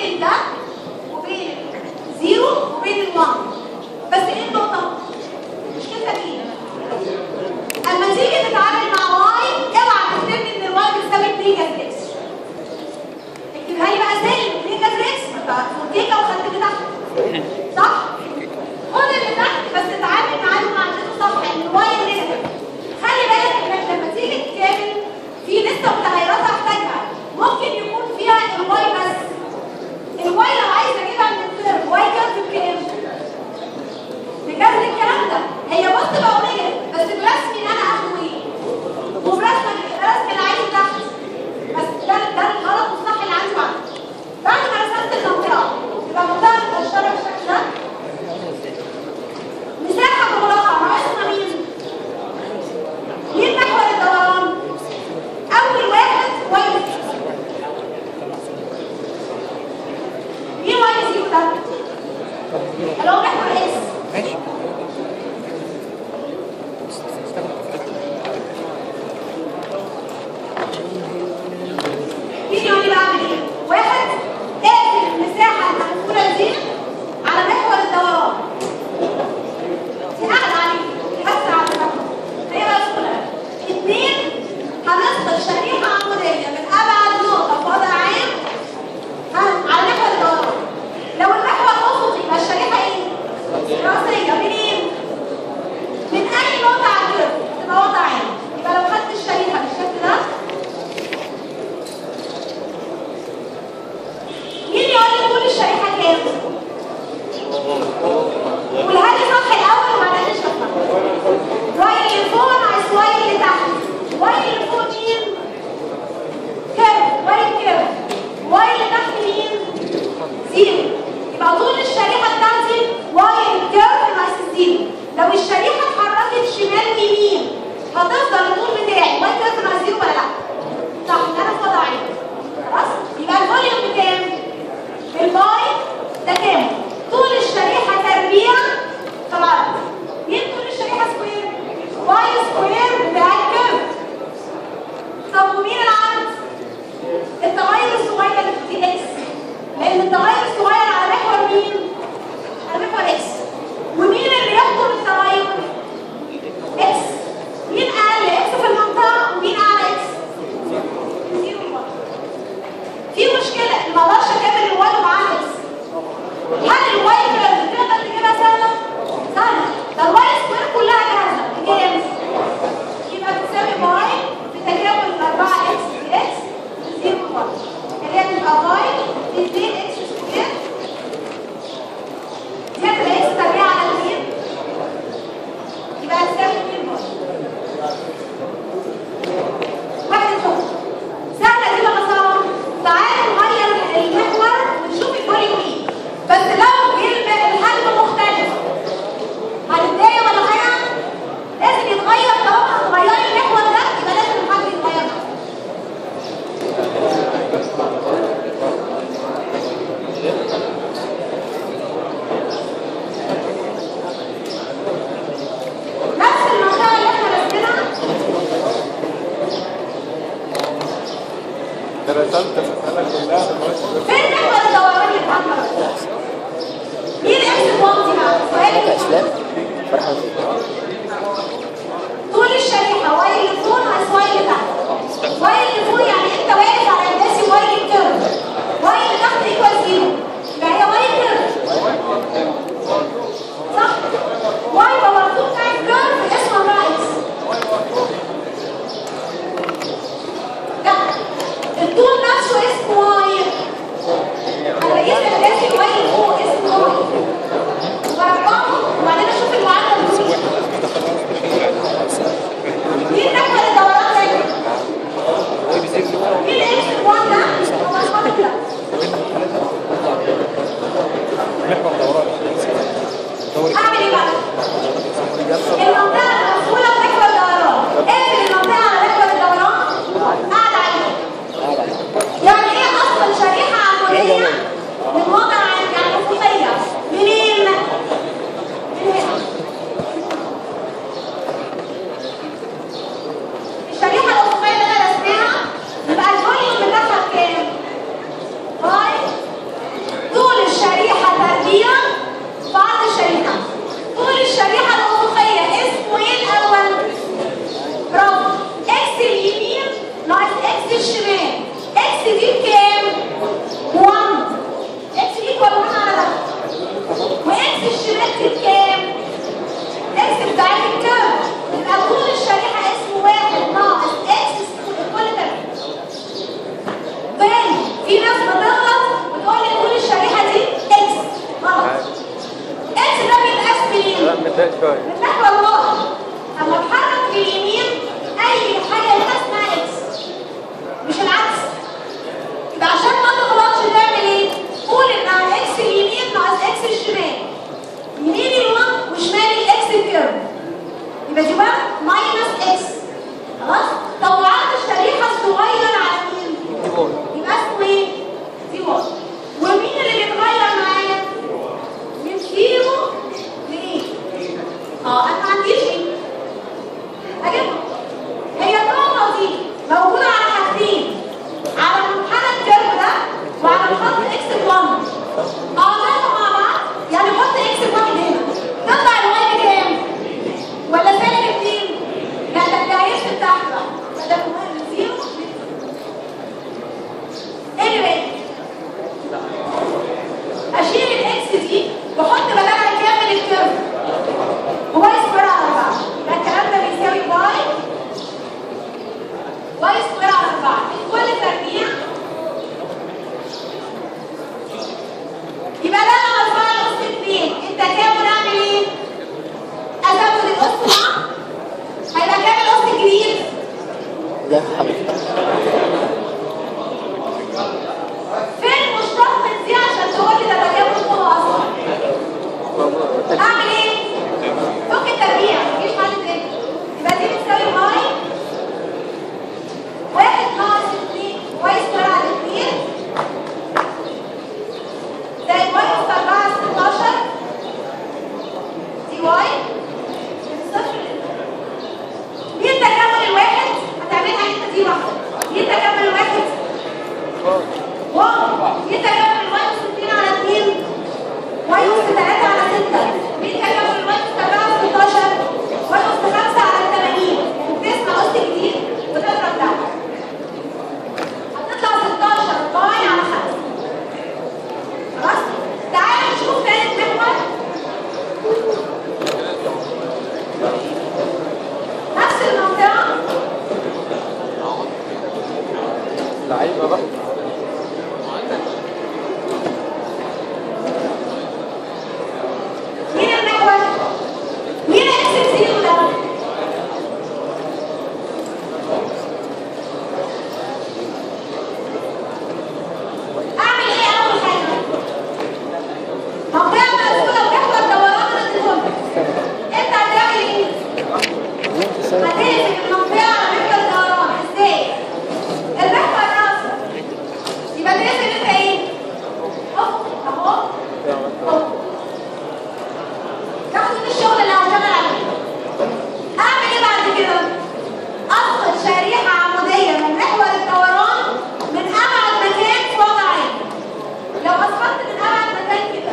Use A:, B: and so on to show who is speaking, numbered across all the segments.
A: بين ده وبين زيرو وبين الوان بس ايه النقطة؟ مشكلتك ايه؟ اما تيجي تتعامل مع واي اوعى تفتكر ان الواي بتساوي 2 جذر اكس اكتبها لي بقى سالب 2 جذر اكس فوتيكا وخدت اللي تحت صح؟ خد اللي تحت بس اتعامل معاه ومعادلته صح ان الواي نيجاتيف خلي بالك انك لما تيجي تكامل في لسه متغيرات هحتاجها ممكن يكون فيها الواي بس الواي لو عايز اجيبها من الترم واي كام بكام؟ بجد الكلام ده هي بص بقى نيجاتيف بس برسمي ان انا اخده ايه؟ وبرسم الرسم اللي عايز تحت بس ده ده الغلط والصح اللي عندي بعد بعد ما رسمت المنطقه يبقى المنطقه متقشره بالشكل ده مساحه مغلقه ناقصنا مين؟ مين محور الدوران؟ اول واحد واي مين واي زيرو ده؟ اللي هو محور اس
B: ماشي
A: مين يقول لي بعمل ايه؟ واحد اقفل المساحه المقفوله دي على محور الدوران. دي قاعده عليه حاسه على المحور. هي بقى شغلها. اثنين هنفصل شريحه عموديه من ابعد نقطه في وضع عام ها على محور الدوران. لو المحور افقي يبقى الشريحه ايه؟ راسيه منين؟ من اي نقطه على الكيرف تبقى وضع عام. يبقى لو خدت الشريحه بالشكل ده مين يقول لي طول الشريحة كام؟ قولها لي صح الأول وبعدين نشوفها. واي اللي فوق ناقص واي اللي تحت. واي اللي فوق مين؟ كام؟ واي كام؟ واي اللي تحت مين؟ زيرو. يبقى طول الشريحة بتاعتي واي الكيرف ناقص زيرو. لو الشريحة اتحركت شمال يمين هتفضل الطول بتاعي واي كيرف ناقص زيرو ولا لا؟ صح انا في وضع عين. خلاص؟ يبقى الفوليوم بكام؟ الباي ده كام؟ طول الشريحة تربيع في الأرض. مين طول الشريحة سكوير؟ باي سكوير بتاع الكيرف. طب ومين العرض؟ التغير الصغير اللي في اكس. لأن التغير الصغير على محور مين؟ على محور اكس. ومين اللي يحكم التغير؟ اكس. مين أقل اكس في المنطقة ومين أعلى اكس؟ زيرو وواحد. في مشكلة ما اقدرش اكمل الواي مع اكس هل الواي كيرف تقدر تجيبها سهلة؟ سهلة ده الواي سكوير كلها جاهزة بكام؟ يبقى بتساوي واي في تكامل الأربعة اكس في اكس زيرو واي اللي هي تبقى واي في 2 اكس سكوير دي هتبقى اكس تربيع على 2 يبقى هتساوي 2 واي واحد فوق سهلة دي ولا صعبة؟ تعالى نغير المحور ونشوف الفوليوم ايه بس لو جه الحجم مختلف هنتضايق ولا حاجة؟ لازم يتغير طالما هتغيري المحور ده يبقى لازم الحجم يتغير نفس المنطقة اللي احنا رسمناها
B: ده رسمت المسألة كلها
A: فين محور الدوران يا محمد؟ مين اكس بوانتي بقى؟ سؤالي
C: اسلام فرحة
A: طول الشريحة واي اللي فوق ناقص واي اللي تحت واي اللي فوق يعني انت واقف على الداسي واي الكيرف واي اللي تحت ايكوال زيرو يبقى هي واي كيرف صح؟ واي باور 2 تايم كيرف اسمه رايس لا الطول نفسه اسمه واي انا بقيت الداسي واي اللي فوق اسمه واي برقمه وبعدين اشوف المعادلة دي
B: لا شوية
A: من محور واحد اما اتحرك لليمين اي حاجه هنا اسمها اكس مش العكس يبقى عشان ما تغلطش تعمل ايه قول ان على اكس اليمين ناقص اكس الشمال يمين الوان وشمال الاكس الكيرف يبقى دي 1 ماينس اكس خلاص طلعت الشريحه الصغير على مين يبقى اسمه ايه دي 1 ومين اللي بيتغير معايا من زيرو لايه اه انا ما عنديش ايه اجيبها هي الطاقه دي موجوده على حاجتين على منحنى الكيرف ده وعلى خط اكس 1 اه ده مع بعض يعني حط اكس 1 هنا تطلع الواي بكام ولا سالب 2 لا ده ده هيفرق تحت بقى ده من زيرو anyway اشيل الاكس دي واحط بدلها كامل الكيرف واي سكوير على 4 ده الكلام ده بيساوي واي واي سكوير على 4 كل تربيع يبقى ده انا 4 نص 2 انت كام ونعمل ايه؟ ازود الاس مع هيبقى كام الاس كبير؟
C: لا حبيبي
A: فين مشتق من دي عشان تقول لي ده بجيب القوة اصلا؟ اعمل ايه؟ فك التربيع مفيش حل تاني يبقى دي بتساوي واي واحد ناقص اتنين واي سكوير على اتنين زائد واي ناقص اربعة ستاشر دي واي صفر مين تكامل الواحد؟ هتعملها انت دي واحدة مين تكامل الواحد؟ واو مين تكامل الواي ناقص اتنين على اتنين؟ واي ناقص تلاتة على ستة مين تكامل الواي ناقص اربعة ستاشر؟ واي ناقص خمسة على تمانين وبتسمع قص جديد وتضرب ده هتطلع 16 باي على 5 خلاص تعالى نشوف تالت محور نفس المنطقة
B: لعيبة بقى
A: مين المحور؟ مين اكس زيرو ده؟ اعمل ايه اول حاجة؟ منطقة مسؤولة وتحضر دوران الانتظام انت هتعمل ايه؟ هتقفل المنطقة على محور الدوران ازاي؟ المحور نفسه يبقى تقفل انت ايه؟ اهو اهو اهو تاخد الشغل اللي هشتغل عليه اعمل ايه بعد كده اسقط شريحه عموديه من محور الدوران من ابعد مكان في وضع عين لو اسقطت من ابعد مكان كده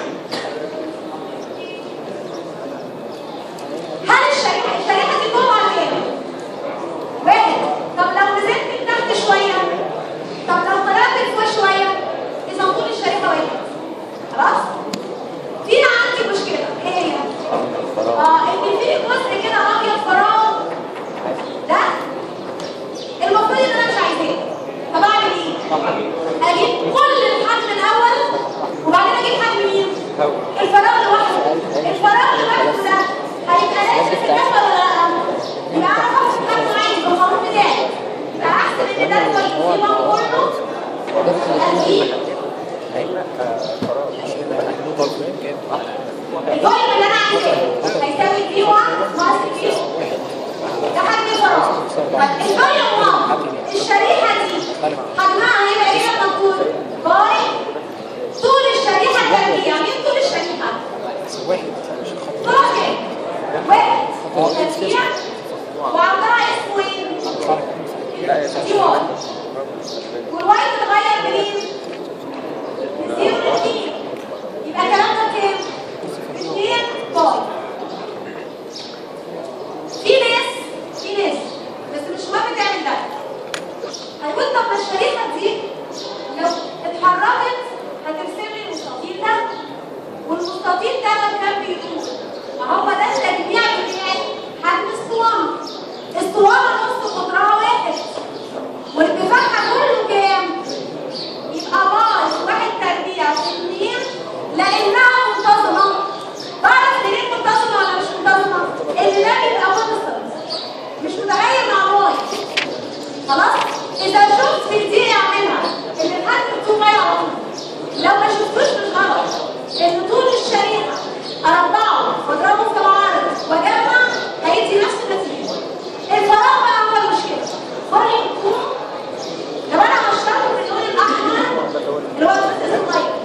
A: هل الشريحه الشريحه دي طولها كام واحد طب لو نزلت لتحت شويه طب لو طلعت لفوق شويه اذا طول الشريحه واحد خلاص في عندي مشكله ايه هي اه ان في جزء كده ابيض فراغ ده المفروض ان انا مش عايزاه طب اعمل ايه اجيب كل الحجم الاول وبعدين اجيب حجم مين الفراغ لوحده الفراغ لوحده ده هيبقى لازم في الكفه ولا لا يبقى انا احط حجم عادي بالقانون بتاعي يبقى احسن ان ده كويس يبقى كله اجيب الفوليوم اللي انا عايزاه هيساوي في 1 ناقص في ده حجم الفراغ طب الفوليوم 1 الشريحه دي حجمها هيبقى ايه لما تكون باي طول الشريحه التربيع مين طول الشريحه؟ طولها كام؟ واحد تربيع وعرضها اسمه ايه؟ دي واي والواي تتغير منين؟ من زيرو لاثنين يبقى كلامنا كام؟ اثنين باي في ناس في ناس بس مش مهم تعمل ده هيقول طب ما الشريحه دي لو اتحركت هترسم لي المستطيل ده والمستطيل ده لو كان بيدور ما هو ده التجميع بتاعي حجم اسطوانه اسطوانه نص قطرها واحد وارتفاعها كله كام؟ خلاص اذا شفت في دي اعملها ان الحد بتوع ما يعرفه لو ما شفتوش مش غلط ان طول الشريحه اربعه واضربه في العرض واجمع هيدي نفس النتيجه الفراغ بقى هو المشكله فوليوم 2 لو انا هشتغل باللون الاحمر اللي هو الجزء الصغير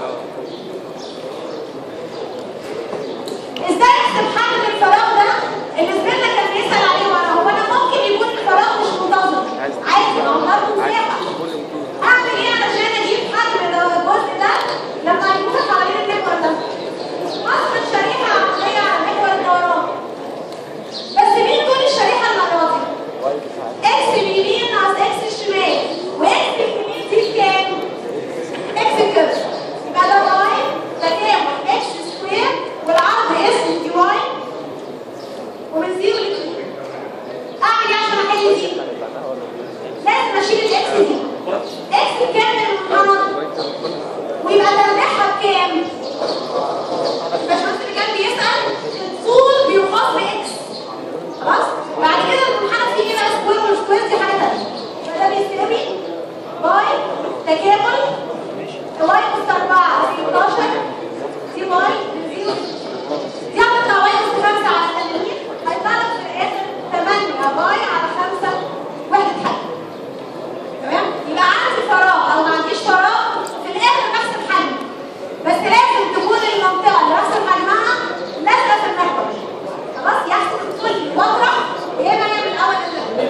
A: ازاي احسب حجم الفراغ ده اللي زميلنا كان بيسال عليه ورا هو انا ممكن يكون الفراغ مش منتظم عادي ما هو برضه مساحه اعمل ايه علشان اجيب حجم ده الجزء ده لما يكون حوالين المحور ده اصل شريحه عمليه على محور الدوران بس مين طول الشريحه المره دي اكس اليمين ناقص اكس الشمال واكس اليمين دي كام اكس الكبس يبقى ده واي تكامل اكس سكوير والعرض اسمه دي واي ومن زيرو ل اعمل ايه عشان احل دي لازم اشيل الاكس دي اكس كامل منحنى ويبقى تربيحها بكام الباشمهندس اللي كان بيسال الطول بيقاس باكس خلاص بعد كده المنحنى فيه بقى سكوير والسكوير دي حاجه ثانيه يبقى ده بيساوي باي تكامل واي اس 4 16 دي باي من زيرو دي هتطلع واي اس 5 على 80 هيطلع لك في الاخر 8 باي على 5 وحده حل تمام يبقى عندي فراغ او ما عنديش فراغ في الاخر بحسب حجم بس لازم تكون المنطقه اللي بحسب حجمها لازقه في المحور خلاص يحسب الطول واطرح يا اما يعمل اول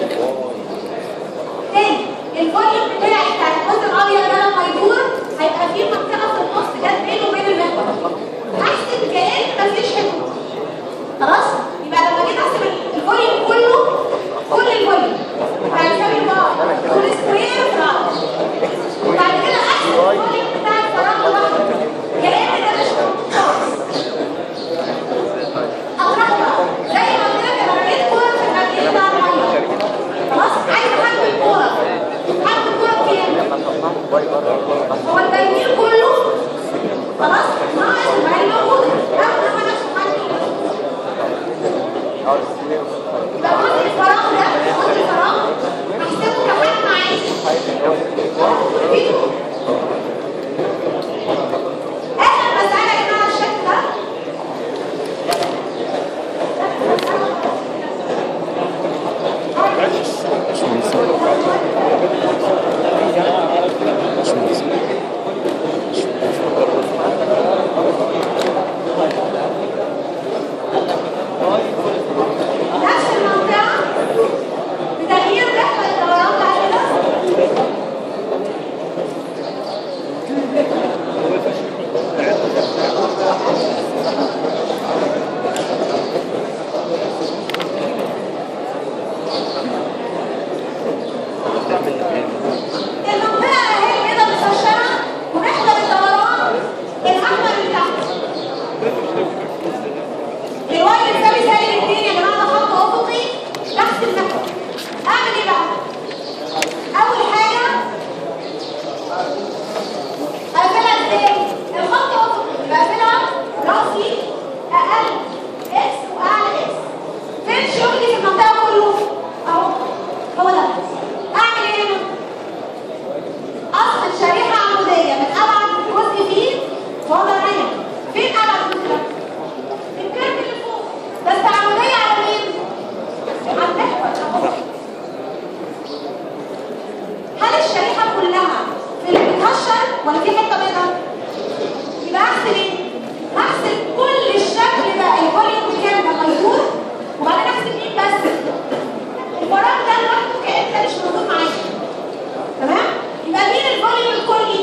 A: تاني الفوليوم بتاعي بتاع الجزء الابيض ده لما يدور هيبقى فيه منطقه في النص جت بينه وبين المحور احسب كأن مفيش حدود خلاص يبقى لما جيت احسب الفوليوم كله كل الفوليوم هيساوي بعض كل سكوير في بعض وبعد كده احسب الفوليوم بتاع الفراغ لوحده كأن ده مش موجود خالص اطرحه بقى زي ما قلت لك انا رميت كوره في المكان بتاع الميه خلاص عايز حجم الكوره حجم الكوره بكام؟ هو التنمير كله خلاص ناقص ما هي موجوده هاخد انا نفس حجم يبقى جزء الفراغ ده جزء الفراغ هحسبه كحجم عادي فيديو اخر مساله يا جماعه الشكل ده نفس المنطقة بتغيير محور الدوران بعد كده المنطقة اهي كده متشرشرة ومحور الدوران الأحمر اللي تحت الواي بتساوي سالب 2 يا جماعه ده خط افقي تحت المحور اعمل ايه بقى اول حاجه اقفلها ازاي الخط افقي بقفلها راسي اقل اكس واعلى اكس فين شغلي في المنطقه كله اهو هو ده اعمل ايه هنا اصل شريحه عموديه من ابعد جزء فيه وهو ده هنا فين ابعد جزء ده الكيرف اللي فوق بس عمودية على مين؟ على المحور أهو. هل الشريحة كلها في اللي بتهشر ولا في حتة بيضاء؟ يبقى احسب ايه؟ احسب كل الشكل ده الفوليوم بكام لما يدور وبعدين احسب مين بس؟ الفراغ ده لوحده كأن ده مش موجود معايا تمام؟ يبقى مين الفوليوم الكلي؟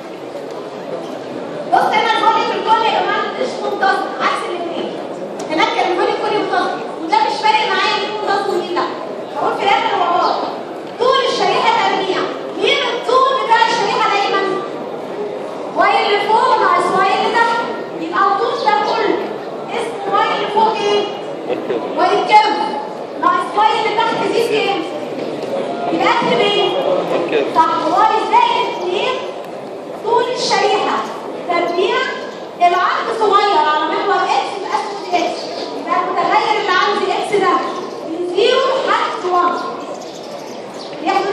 A: بص هنا الفوليوم الكلي يا جماعه مش منتظم عكس الاثنين هناك كان الفوليوم الكلي منتظم وده مش فارق معايا مين منتظم ومين لا هقول في الاخر هو بعض طول الشريحه تربيع مين الطول بتاع الشريحه دايما واي اللي فوق ناقص واي اللي تحت يبقى الطول ده كله اسمه واي اللي فوق ايه؟ واي كام؟ ناقص واي اللي تحت دي كام؟ يبقى اكتب ايه؟ صح واي زائد 2 طول الشريحة تربيع العرض صغير على محور اكس يبقى اسمه دي اكس يبقى المتغير اللي عندي اكس ده من 0 لحد 1 يحدث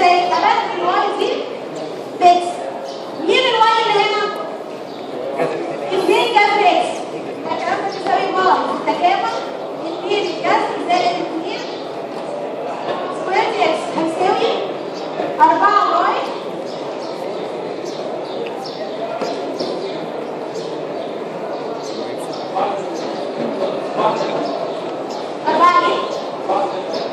A: ازاي؟ ابدل الواي دي بيكس مين الواي اللي هنا؟ اثنين جذر اكس الكلام ده بيساوي باي تكامل اثنين جذر زائد اثنين سكوير دي اكس هيساوي أربعة واي أربعة ايه؟